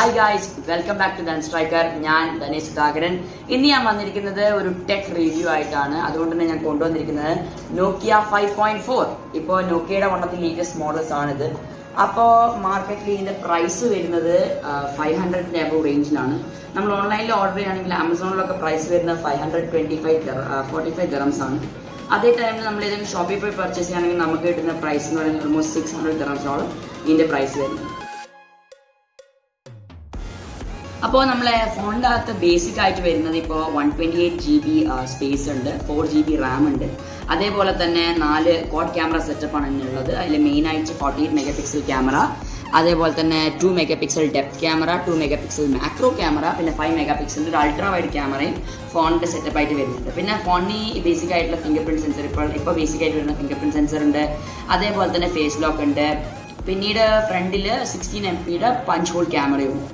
hi guys welcome back to the striker ഞാൻ ധനേഷ് സുധാകരൻ ഇന്ന് ഞാൻ വന്നിരിക്കുന്നത് ഒരു ടെക് റിവ്യൂ ആയിട്ടാണ് അതുകൊണ്ട് തന്നെ ഞാൻ കൊണ്ടുവന്നിരിക്കുന്നത് നോക്കിയ ഫൈവ് പോയിന്റ് ഫോർ ഇപ്പോൾ നോക്കിയയുടെ വണ്ണത്തിൽ ലേറ്റസ്റ്റ് മോഡൽസ് ആണിത് അപ്പോൾ മാർക്കറ്റിൽ ഇതിന്റെ പ്രൈസ് വരുന്നത് ഫൈവ് ഹൺഡ്രഡിന്റെ അബവ് റേഞ്ചിലാണ് നമ്മൾ ഓൺലൈനിൽ ഓർഡർ ചെയ്യുകയാണെങ്കിൽ ആമസോണിലൊക്കെ പ്രൈസ് വരുന്നത് five hundred twenty five forty five dirhams ആണ് അതേ ടൈമിൽ നമ്മൾ ഏതെങ്കിലും ഷോപ്പിൽ പോയി പർച്ചേസ് ചെയ്യുകയാണെങ്കിൽ നമുക്ക് കിട്ടുന്ന പ്രൈസ് എന്ന് പറയുന്നത് ഓൾമോസ്റ്റ് സിക്സ് ഹൺഡ്രഡ് ദറംസോളം ഇതിന്റെ പ്രൈസ് വരുന്നത് അപ്പോൾ നമ്മളെ ഫോണിൻ്റെ അകത്ത് ബേസിക് ആയിട്ട് വരുന്നത് ഇപ്പോൾ one twenty eight G B space ഉണ്ട് ഫോർ ജി ബി റാം ഉണ്ട് അതേപോലെ തന്നെ നാല് കോഡ് ക്യാമറ സെറ്റപ്പ് ആണ് ഇതിനുള്ളത് അതിൽ മെയിൻ ആയിട്ട് forty eight mega pixel camera അതേപോലെ തന്നെ two mega pixel depth camera two mega pixel macro camera പിന്നെ ഫൈവ് മെഗാ പിക്സലിൻ്റെ ഒരു അൾട്രാ വൈഡ് ക്യാമറയും ഫോണിൻ്റെ സെറ്റപ്പ് ആയിട്ട് വരുന്നുണ്ട് പിന്നെ ഫോണിന് ബേസിക് ആയിട്ടുള്ള ഫിംഗർ പ്രിന്റ് സെൻസർ ഇപ്പോൾ ഇപ്പോൾ ബേസിക് ആയിട്ട് വരുന്ന ഫിംഗർ പ്രിന്റ് സെൻസർ ഉണ്ട് അതേപോലെ തന്നെ ഫേസ് ലോക്ക് ഉണ്ട് പിന്നീട് ഫ്രണ്ടിൽ സിക്സ്റ്റീൻ എം പിയുടെ പഞ്ച് ഹോൾ ക്യാമറയും ഉണ്ട്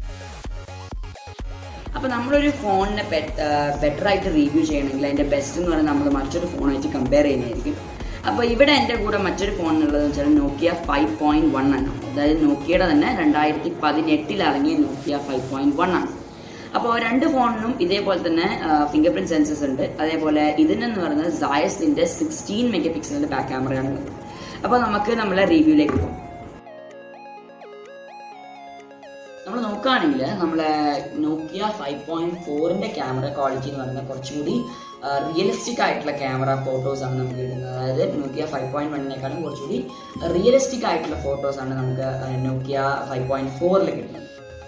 അപ്പോൾ നമ്മളൊരു ഫോണിനെ ബെറ്റർ ആയിട്ട് റിവ്യൂ ചെയ്യണമെങ്കിൽ അതിൻ്റെ ബെസ്റ്റ് എന്ന് പറയുന്നത് നമ്മൾ മറ്റൊരു ഫോണായിട്ട് കമ്പയർ ചെയ്യുന്നതായിരിക്കും അപ്പോൾ ഇവിടെ എൻ്റെ കൂടെ മറ്റൊരു ഫോൺ എന്നുള്ളത് വെച്ചാൽ നോക്കിയ ഫൈവ് പോയിന്റ് വൺ ആണ് അതായത് നോക്കിയയുടെ തന്നെ രണ്ടായിരത്തി പതിനെട്ടിൽ ഇറങ്ങിയ നോക്കിയ ഫൈവ് പോയിന്റ് വൺ ആണ് അപ്പോൾ രണ്ട് ഫോണിനും ഇതേപോലെ തന്നെ ഫിംഗർ പ്രിന്റ് സെൻസേഴ്സ് ഉണ്ട് അതേപോലെ ഇതിനെന്ന് പറയുന്നത് സായസിന്റെ സിക്സ്റ്റീൻ മെഗാ പിക്സലിന്റെ ബാക്ക് ക്യാമറയാണ് ഉള്ളത് അപ്പോൾ നമുക്ക് നമ്മളെ റിവ്യൂയിലേക്ക് പോകാം നമ്മൾ നോക്കുകയാണെങ്കിൽ നമ്മളെ നോക്കിയ ഫൈവ് പോയിന്റ് ഫോറിന്റെ ക്യാമറ ക്വാളിറ്റി എന്ന് പറയുന്നത് കുറച്ചും കൂടി റിയലിസ്റ്റിക് ആയിട്ടുള്ള ക്യാമറ ഫോട്ടോസ് ആണ് നമുക്ക് കിട്ടുന്നത് അതായത് നോക്കിയ ഫൈവ് പോയിന്റ് വണ്ണിനേക്കാളും കുറച്ചുകൂടി റിയലിസ്റ്റിക് ആയിട്ടുള്ള ഫോട്ടോസ് ആണ് നമുക്ക് നോക്കിയ ഫൈവ് പോയിന്റ് ഫോറിൽ കിട്ടുന്നത്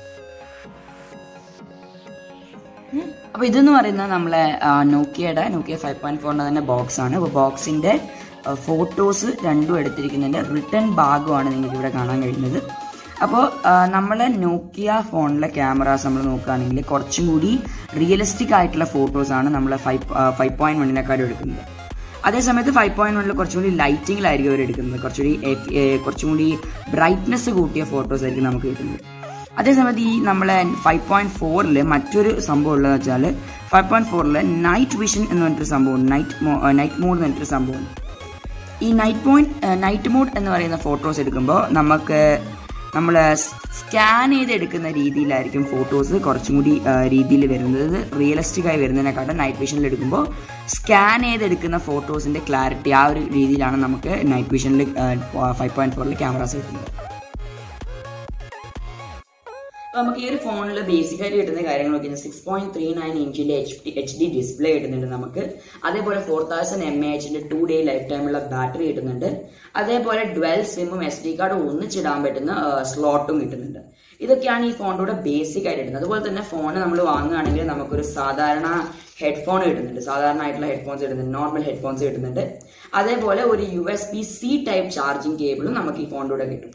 അപ്പൊ ഇതെന്ന് പറയുന്നത് നമ്മളെ നോക്കിയയുടെ നോക്കിയ ഫൈവ് പോയിന്റ് ഫോറിന്റെ തന്നെ ബോക്സ് ആണ് അപ്പോൾ ബോക്സിന്റെ ഫോട്ടോസ് രണ്ടും എടുത്തിരിക്കുന്നതിന്റെ റിട്ടേൺ ഭാഗമാണ് നിങ്ങൾക്ക് ഇവിടെ കാണാൻ കഴിയുന്നത് അപ്പോൾ നമ്മളെ നോക്കിയ ഫോണിലെ ക്യാമറാസ് നമ്മൾ നോക്കുകയാണെങ്കിൽ കുറച്ചും കൂടി റിയലിസ്റ്റിക് ആയിട്ടുള്ള ഫോട്ടോസ് ആണ് നമ്മൾ ഫൈവ് ഫൈവ് പോയിന്റ് വണ്ണിനെക്കാളും എടുക്കുന്നത് അതേസമയത്ത് ഫൈവ് പോയിന്റ് വണ്ണിൽ കുറച്ചും കൂടി ലൈറ്റിങ്ങിലായിരിക്കും അവർ എടുക്കുന്നത് കുറച്ചുകൂടി കുറച്ചും കൂടി ബ്രൈറ്റ്നെസ് കൂട്ടിയ ഫോട്ടോസ് ആയിരിക്കും നമുക്ക് കിട്ടുന്നത് അതേസമയത്ത് ഈ നമ്മളെ ഫൈവ് പോയിന്റ് ഫോറിൽ മറ്റൊരു സംഭവം ഉള്ളതെന്ന് വെച്ചാൽ ഫൈവ് പോയിന്റ് ഫോറിൽ നൈറ്റ് വിഷൻ എന്ന് പറഞ്ഞിട്ടൊരു സംഭവം നൈറ്റ് നൈറ്റ് മോഡ് എന്ന് പറഞ്ഞിട്ടൊരു സംഭവം ഈ നൈറ്റ് പോയിന്റ് നൈറ്റ് മോഡ് എന്ന് പറയുന്ന ഫോട്ടോസ് എടുക്കുമ്പോൾ നമുക്ക് നമ്മൾ സ്കാൻ ചെയ്ത് എടുക്കുന്ന രീതിയിലായിരിക്കും ഫോട്ടോസ് കുറച്ചും കൂടി രീതിയിൽ വരുന്നത് റിയലിസ്റ്റിക് ആയി വരുന്നതിനെക്കാട്ടും നൈറ്റ് വിഷനിൽ എടുക്കുമ്പോൾ സ്കാൻ ചെയ്ത് എടുക്കുന്ന ഫോട്ടോസിന്റെ ക്ലാരിറ്റി ആ ഒരു രീതിയിലാണ് നമുക്ക് നൈറ്റ് വിഷനിൽ ഫൈവ് പോയിന്റ് ഫോറിൽ ക്യാമറാസ് കിട്ടുന്നത് നമുക്ക് ഈ ഒരു ഫോണിൽ ബേസിക് ആയിട്ട് കിട്ടുന്ന കാര്യങ്ങൾ നോക്കിയാൽ സിക്സ് പോയിന്റ് ത്രീ നയൻ ഇഞ്ചിന്റെ H D H D display കിട്ടുന്നുണ്ട് നമുക്ക് അതേപോലെ ഫോർ തൗസൻഡ് എം എച്ചിന്റെ ടു ഡേ ലൈഫ് ടൈമുള്ള ബാറ്ററി കിട്ടുന്നുണ്ട് അതേപോലെ ഡ്വൽ സിമ്മും എസ് ഡി കാർഡും ഒന്നിച്ചിടാൻ പറ്റുന്ന സ്ലോട്ടും കിട്ടുന്നുണ്ട് ഇതൊക്കെയാണ് ഈ ഫോണിന്റെ കൂടെ ബേസിക് ആയിട്ട് കിട്ടുന്നത് അതുപോലെ തന്നെ ഫോൺ നമ്മൾ വാങ്ങുകയാണെങ്കിൽ നമുക്കൊരു സാധാരണ ഹെഡ്ഫോൺ കിട്ടുന്നുണ്ട് സാധാരണ ആയിട്ടുള്ള ഹെഡ്ഫോൺസ് കിട്ടുന്നുണ്ട് നോർമൽ ഹെഡ്ഫോൺസ് കിട്ടുന്നുണ്ട് അതേപോലെ ഒരു U S B C type charging കേബിളും നമുക്ക് ഈ ഫോണിന്റെ കൂടെ കിട്ടും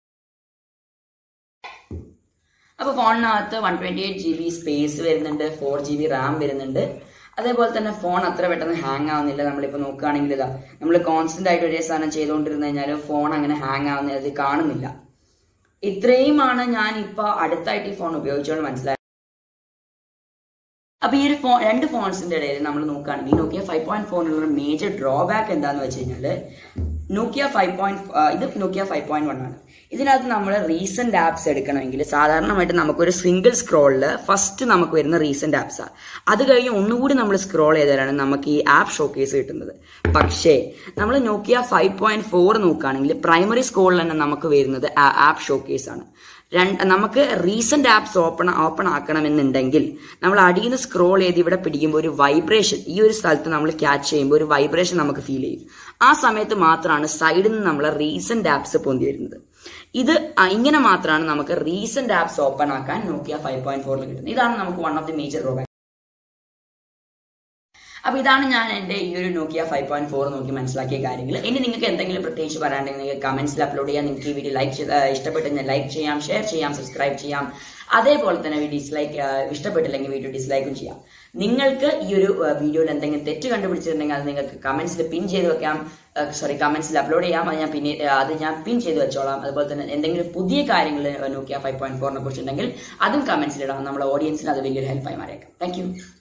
അപ്പോൾ ഫോണിനകത്ത് one twenty eight G B space വരുന്നുണ്ട് ഫോർ ജി ബി റാം വരുന്നുണ്ട് അതേപോലെ തന്നെ ഫോൺ അത്ര പെട്ടെന്ന് ഹാങ് ആവുന്നില്ല നമ്മളിപ്പോൾ നോക്കുകയാണെങ്കിൽ ഇതാ നമ്മൾ കോൺസ്റ്റന്റ് ആയിട്ട് ഒരേ സാധനം ചെയ്തുകൊണ്ടിരുന്നു കഴിഞ്ഞാൽ ഫോൺ അങ്ങനെ ഹാങ് ആവുന്നത് കാണുന്നില്ല ഇത്രയുമാണ് ഞാൻ ഇപ്പോൾ അടുത്തായിട്ട് ഈ ഫോൺ ഉപയോഗിച്ചുകൊണ്ട് മനസ്സിലായത് അപ്പൊ ഈ ഒരു ഫോൺ രണ്ട് ഫോൺസിന്റെ ഇടയിൽ നമ്മൾ നോക്കുകയാണെങ്കിൽ നോക്കിയ ഫൈവ് പോയിന്റ് ഫോറിനുള്ള ഒരു മേജർ ഡ്രോബാക്ക് എന്താന്ന് വെച്ച് കഴിഞ്ഞാല് നോക്കിയ ഫൈവ് പോയിന്റ് ഇത് നോക്കിയ ഫൈവ് പോയിന്റ് വൺ ആണ് ഇതിനകത്ത് നമ്മൾ റീസെന്റ് ആപ്സ് എടുക്കണമെങ്കിൽ സാധാരണമായിട്ട് നമുക്കൊരു സിംഗിൾ സ്ക്രോളില് ഫസ്റ്റ് നമുക്ക് വരുന്ന റീസെന്റ് ആപ്സാണ് അത് കഴിഞ്ഞ് ഒന്നുകൂടി നമ്മൾ സ്ക്രോൾ ചെയ്താലാണ് നമുക്ക് ഈ ആപ്പ് ഷോക്കേസ് കിട്ടുന്നത് പക്ഷേ നമ്മൾ നോക്കിയ ഫൈവ് പോയിന്റ് ഫോർ നോക്കുകയാണെങ്കിൽ പ്രൈമറി സ്ക്രോളിൽ തന്നെ നമുക്ക് വരുന്നത് ആപ്പ് ഷോക്കേസ് ആണ് രണ്ട് നമുക്ക് റീസെന്റ് ആപ്സ് ഓപ്പൺ ഓപ്പൺ ആക്കണമെന്നുണ്ടെങ്കിൽ നമ്മൾ അടിയിൽ നിന്ന് സ്ക്രോൾ ചെയ്ത് ഇവിടെ പിടിക്കുമ്പോൾ ഒരു വൈബ്രേഷൻ ഈ ഒരു സ്ഥലത്ത് നമ്മൾ ക്യാച്ച് ചെയ്യുമ്പോൾ ഒരു വൈബ്രേഷൻ നമുക്ക് ഫീൽ ചെയ്യും ആ സമയത്ത് മാത്രമാണ് സൈഡിൽ നിന്ന് നമ്മൾ റീസെന്റ് ആപ്സ് പൊന്തി വരുന്നത് ഇത് ഇങ്ങനെ മാത്രമാണ് നമുക്ക് റീസെന്റ് ആപ്സ് ഓപ്പൺ ആക്കാൻ നോക്കിയ ഫൈവ് പോയിന്റ് ഫോറിൽ കിട്ടുന്നത് ഇതാണ് നമുക്ക് one of the major drawback അപ്പൊ ഇതാണ് ഞാൻ എന്റെ ഈ ഒരു നോക്കിയ ഫൈവ് പോയിന്റ് ഫോർ നോക്കി മനസ്സിലാക്കിയ കാര്യങ്ങൾ ഇനി നിങ്ങൾക്ക് എന്തെങ്കിലും പ്രത്യേകിച്ച് പറയാണ്ടെങ്കിൽ നിങ്ങൾക്ക് കമന്റ്സിൽ അപ്ലോഡ് ചെയ്യാം നിങ്ങൾക്ക് ഈ വീഡിയോ ലൈക്ക് ഇഷ്ടപ്പെട്ടെങ്കിൽ ലൈക്ക് ചെയ്യാം ഷെയർ ചെയ്യാം സബ്സ്ക്രൈബ് ചെയ്യാം അതേപോലെ തന്നെ ഡിസ്ലൈക്ക് ഇഷ്ടപ്പെട്ടില്ലെങ്കിൽ വീഡിയോ ഡിസ്ലൈക്കും ചെയ്യാം നിങ്ങൾക്ക് ഈ ഒരു വീഡിയോയിൽ എന്തെങ്കിലും തെറ്റ് കണ്ടുപിടിച്ചിട്ടുണ്ടെങ്കിൽ അത് നിങ്ങൾക്ക് കമന്റ്സിൽ പിൻ ചെയ്ത് വെക്കാം സോറി കമന്റ്സിൽ അപ്ലോഡ് ചെയ്യാം അത് ഞാൻ പിന്നെ അത് ഞാൻ പിൻ ചെയ്ത് വെച്ചോളാം അതുപോലെ തന്നെ എന്തെങ്കിലും പുതിയ കാര്യങ്ങൾ നോക്കിയ ഫൈവ് പോയിന്റ് ഫോറിനെ കുറിച്ചുണ്ടെങ്കിൽ അതും കമന്റ്സിൽ ഇടാം നമ്മുടെ ഓഡിയൻസിന് അത് വലിയൊരു ഹെൽപ്പായി മാറിയേക്കാം താങ്ക്